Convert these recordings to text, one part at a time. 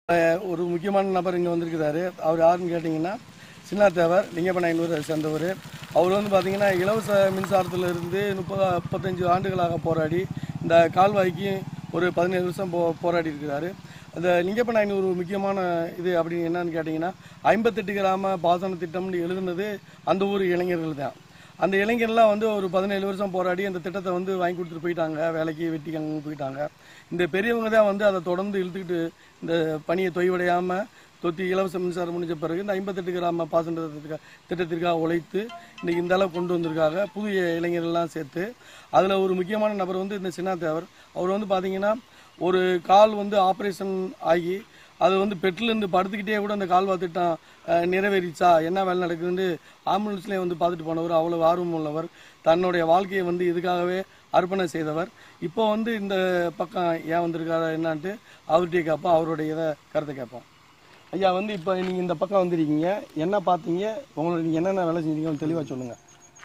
அஹ் ஒரு முக்கியமான நபர் இங்கே வந்திருக்கிறாரு அவர் யாருன்னு கேட்டிங்கன்னா சின்னாத்தேவர் லிங்கப்பநாயனூரை சேர்ந்தவர் அவர் வந்து பார்த்தீங்கன்னா இலவச மின்சாரத்தில் இருந்து முப்பது முப்பத்தஞ்சு ஆண்டுகளாக போராடி இந்த கால்வாய்க்கு ஒரு பதினேழு வருஷம் போ போராடி இருக்கிறாரு அந்த லிங்கப்பநாயனூர் முக்கியமான இது அப்படின்னு என்னன்னு கேட்டிங்கன்னா ஐம்பத்தெட்டு கிராம பாசன திட்டம்னு எழுதுனது அந்த ஊர் இளைஞர்கள் தான் அந்த இளைஞர்லாம் வந்து ஒரு பதினேழு வருஷம் போராடி அந்த திட்டத்தை வந்து வாங்கி கொடுத்துட்டு போயிட்டாங்க வேலைக்கு வெட்டிக்காங்க போயிட்டாங்க இந்த பெரியவங்க தான் வந்து அதை தொடர்ந்து இழுத்துக்கிட்டு இந்த பணியை தொய்வடையாமல் தொத்தி இலவச மின்சாரம் முடிஞ்ச பிறகு இந்த ஐம்பத்தெட்டு கிராம பாசன திட்டத்துக்கா திட்டத்திற்காக உழைத்து இன்னைக்கு இந்த அளவு கொண்டு வந்திருக்காங்க புதிய இளைஞர்கள்லாம் சேர்த்து அதில் ஒரு முக்கியமான நபர் வந்து இந்த சின்னாத்தேவர் அவர் வந்து பார்த்தீங்கன்னா ஒரு கால் வந்து ஆப்ரேஷன் ஆகி அது வந்து பெட்லேருந்து படுத்துக்கிட்டே கூட அந்த கால்வா திட்டம் அஹ், நிறைவேறிச்சா என்ன வேலை நடக்குதுன்னு ஆம்புலன்ஸ்லேயே வந்து பார்த்துட்டு போனவர் அவ்வளோ ஆர்வம் உள்ளவர் தன்னுடைய வாழ்க்கையை வந்து இதுக்காகவே அர்ப்பணம் செய்தவர் இப்போ வந்து இந்த பக்கம் ஏன் வந்திருக்காரு என்னான்ட்டு அவர்கிட்டயே கேட்போம் அவருடைய இதை கருத்தை கேட்போம் ஐயா வந்து இப்போ நீங்கள் இந்த பக்கம் வந்திருக்கீங்க என்ன பார்த்தீங்க உங்களோட நீங்கள் என்னென்ன வேலை செஞ்சீங்கன்னு தெளிவாக சொல்லுங்கள்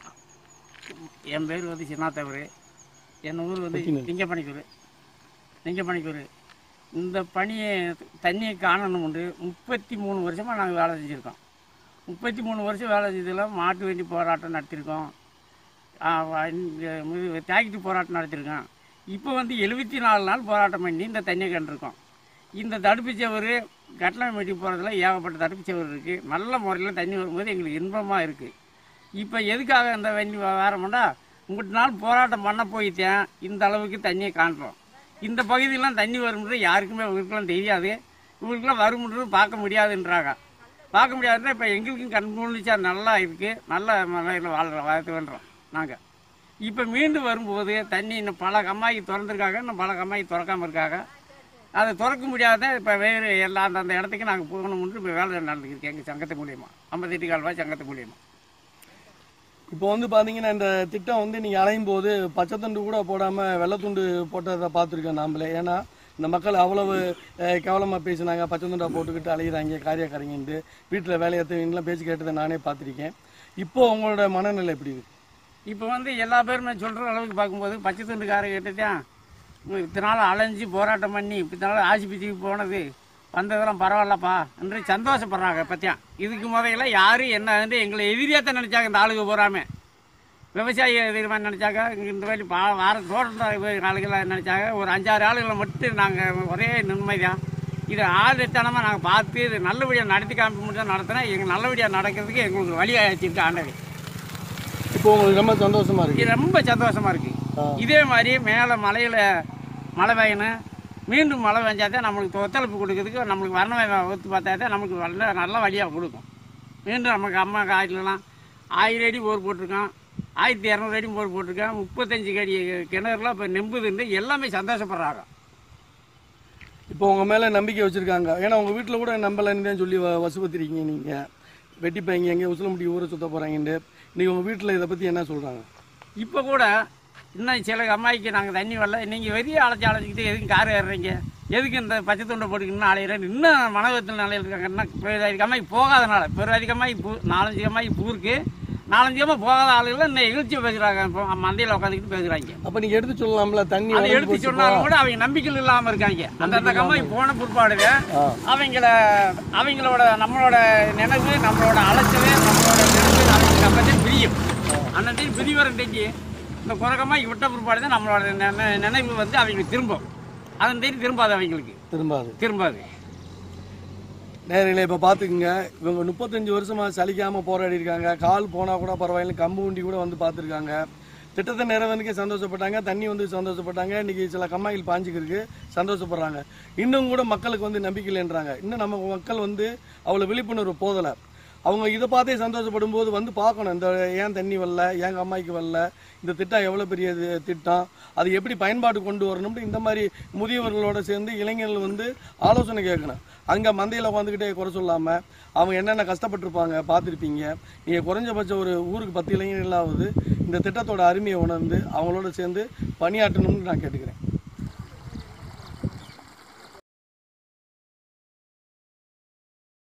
என் பேர் வந்து சின்னாத்தவர் என் ஊர் வந்து பத்தினு. லிங்கப்பணிக்கூர் லிங்கப்பணிக்கூர் இந்த பணியை தண்ணியை காணணும் உண்டு முப்பத்தி மூணு வருஷமாக நாங்கள் வேலை செஞ்சுருக்கோம் முப்பத்தி மூணு வருஷம் வேலை செஞ்சதில் மாட்டு வண்டி போராட்டம் நடத்தியிருக்கோம் ஆ, வ- இந்த இது டிராக்டர் போராட்டம் நடத்தியிருக்கோம் இப்போ வந்து எழுபத்தி நாலு நாள் போராட்டம் பண்ணி இந்த தண்ணியை கண்டிருக்கோம் இந்த தடுப்பு சுவர் கட்டணம் வெட்டி போகிறதுல ஏகப்பட்ட தடுப்பு சுவர் இருக்குது நல்ல முறையில் தண்ணி வரும்போது எங்களுக்கு இன்பமாக இருக்குது இப்போ எதுக்காக இந்த வண்டி வேறமுண்டா உங்கள்கிட்ட நாள் போராட்டம் பண்ண போயிட்டேன் இந்த அளவுக்கு தண்ணியை காண்றோம் இந்த பகுதியெல்லாம் தண்ணி வரும்ன்றது யாருக்குமே இவருக்கெல்லாம் தெரியாது இவருக்கெல்லாம் வரும்ன்றது பார்க்க முடியாதுன்றாங்க பார்க்க முடியாதுன்னா இப்போ எங்களுக்கும் கண் முழிச்சா நல்லா இருக்குது நல்ல முறையில் வாழ்கிற வாழ்த்து வேண்டுறோம் நாங்கள் இப்போ மீண்டும் வரும்போது தண்ணி இன்னும் பல கம்மாய்க்கு திறந்துருக்காங்க இன்னும் பல கம்மாய்க்கு திறக்காமல் இருக்காங்க அதை திறக்க முடியாத இப்போ வேறு எல்லா அந்தந்த இடத்துக்கு நாங்கள் போகணும்னு இப்போ வேலை நடந்துக்கிருக்கு எங்கள் சங்கத்து மூலியமா ஐம்பத்தெட்டு கால்வாய் சங்கத்து மூலியமா இப்போ வந்து பார்த்தீங்கன்னா இந்த திட்டம் வந்து நீங்கள் அலையும் போது பச்சைத்துண்டு கூட போடாமல் வெள்ளைத்துண்டு போட்டதை பார்த்துருக்கேன் நாமளே ஏன்னா இந்த மக்கள் அவ்வளவு கேவலமாக பேசினாங்க பச்சைத்துண்டா போட்டுக்கிட்டு அலையிறாங்க காரியக்காரங்கன்ட்டு வீட்டில் வேலையத்தவங்களாம் பேச்சு கேட்டதை நானே பார்த்துருக்கேன் இப்போ உங்களோட மனநிலை எப்படி இருக்கு இப்போ வந்து எல்லா பேருமே சொல்கிற அளவுக்கு பார்க்கும்போது பச்சை துண்டுக்காரர்கிட்ட தான் இத்தனை நாள் அலைஞ்சு போராட்டம் பண்ணி இத்தனை நாள் ஆஸ்பத்திரிக்கு போனது வந்ததெல்லாம் பரவாயில்லப்பா என்று சந்தோஷப்படுறாங்க பற்றியா இதுக்கு முதல்ல யார் என்ன வந்து எங்களை எதிரியாத்தான் நினச்சாங்க இந்த ஆளுங்க போகாமல் விவசாய எதிர்மான நினச்சாங்க இந்த மாதிரி பா வார தோட்டம் ஆளுகளாக நினச்சாங்க ஒரு அஞ்சாறு ஆளுகளை மட்டும் நாங்கள் ஒரே நிம்மதியாக இதை ஆளுத்தனமாக நாங்கள் பார்த்து இது நல்லபடியாக நடத்தி காமிக்க முடியும் நடத்தினா எங்கள் நல்லபடியாக நடக்கிறதுக்கு எங்களுக்கு வழியாகிட்டு ஆண்டது இப்போ உங்களுக்கு ரொம்ப சந்தோஷமா இருக்கு இது ரொம்ப சந்தோஷமா இருக்கு ஆ. இதே மாதிரி மேலே மலையில் மழை பெய்யணும் மீண்டும் மழை பெஞ்சாதான் நம்மளுக்கு ஒத்துழைப்பு கொடுக்கறதுக்கு நம்மளுக்கு வரண ஒத்து பார்த்தா தான் நமக்கு நல்ல நல்ல வழியாக கொடுக்கும் மீண்டும் நமக்கு அம்மா காய்ச்சலாம் ஆயிரம் அடி போர் போட்டிருக்கோம் ஆயிரத்தி இரநூறு அடி போர் போட்டிருக்கோம் முப்பத்தஞ்சு அடி கிணறுலாம் இப்போ நெம்புதுன்னு எல்லாமே சந்தோஷப்படுறாங்க இப்போ உங்க மேல நம்பிக்கை வச்சிருக்காங்க ஏன்னா உங்க வீட்டுல கூட நம்பலன்னு தான் சொல்லி வ- வசுபத்திருக்கீங்க நீங்க வெட்டிப்பாங்க எங்க உசிலமுட்டி ஊரை சுத்த போறாங்கன்ட்டு இன்னைக்கு உங்க வீட்டுல இதை பத்தி என்ன சொல்றாங்க இப்போ கூட இன்னும் சில அம்மாய்க்கு நாங்கள் தண்ணி வரல நீங்கள் வெளியே அழைச்சி அழைச்சிக்கிட்டு எதுக்கு கார் ஏறுறீங்க எதுக்கு இந்த பச்சை துண்டை போட்டுக்கின்னு அலையிறேன் இன்னும் மனவத்தில் நிலையில் இருக்காங்கன்னா பெருவாதிக்கு அம்மாய்க்கு போகாதனால பெருவாதிக்கு அம்மாய்க்கு பூ நாலஞ்சு அம்மாய்க்கு பூருக்கு நாலஞ்சு அம்மா போகாத ஆளுகள் இன்னும் இழுச்சி பேசுகிறாங்க இப்போ மந்தையில் உட்காந்துக்கிட்டு பேசுகிறாங்க அப்ப நீங்க எடுத்து சொல்லலாம்ல தண்ணி அதை வளர்ந்து எடுத்து போச்சுப்பா. சொன்னாலும் கூட அவங்க நம்பிக்கையில் இல்லாமல் இருக்காங்க அந்தந்த கம்மாய் போன பிற்பாடுவே ஆ. அவங்கள அவங்களோட நம்மளோட நினைவு நம்மளோட அலைச்சல் நம்மளோட நினைவு அவங்களுக்கு அப்பதான் பிரியும் அன்னைக்கு பிரிவரண்டைக்கு இந்த குரகமாக விட்ட பிற்பாடு தான் நம்மளோட நினை- நினைவு வந்து அவங்களுக்கு திரும்பும் அதன் தேடி திரும்பாது அவங்களுக்கு திரும்பாது திரும்பாது நேரில் இப்போ பார்த்துக்குங்க இவங்க முப்பத்தஞ்சு வருஷமா சலிக்காம போராடி இருக்காங்க கால் போனா கூட பரவாயில்ல கம்பு உண்டி கூட வந்து பார்த்துருக்காங்க திட்டத்தை நிறைவேறதுக்கு சந்தோஷப்பட்டாங்க தண்ணி வந்து சந்தோஷப்பட்டாங்க இன்னைக்கு சில கம்மாயில் பாஞ்சுக்கிறதுக்கு சந்தோஷப்படுறாங்க இன்னும் கூட மக்களுக்கு வந்து நம்பிக்கை இல்லைன்றாங்க இன்னும் நம்ம மக்கள் வந்து அவ்வளோ விழிப்புணர்வு போதலை அவங்க இதை பார்த்தே சந்தோஷப்படும் போது வந்து பார்க்கணும் இந்த ஏன் தண்ணி வரல ஏன் அம்மாய்க்கு வரல இந்த திட்டம் எவ்வளோ பெரிய இது திட்டம் அது எப்படி பயன்பாடு கொண்டு வரணும்னு இந்த மாதிரி முதியவர்களோட சேர்ந்து இளைஞர்கள் வந்து ஆலோசனை கேட்கணும் அங்கே மந்தையில் உட்காந்துக்கிட்டே குறை சொல்லாமல் அவங்க என்னென்ன கஷ்டப்பட்டிருப்பாங்க பார்த்துருப்பீங்க நீங்கள் குறைஞ்சபட்சம் ஒரு ஊருக்கு பத்து இளைஞர்களாவது இந்த திட்டத்தோட அருமையை உணர்ந்து அவங்களோட சேர்ந்து பணியாற்றணும்னு நான் கேட்டுக்கிறேன்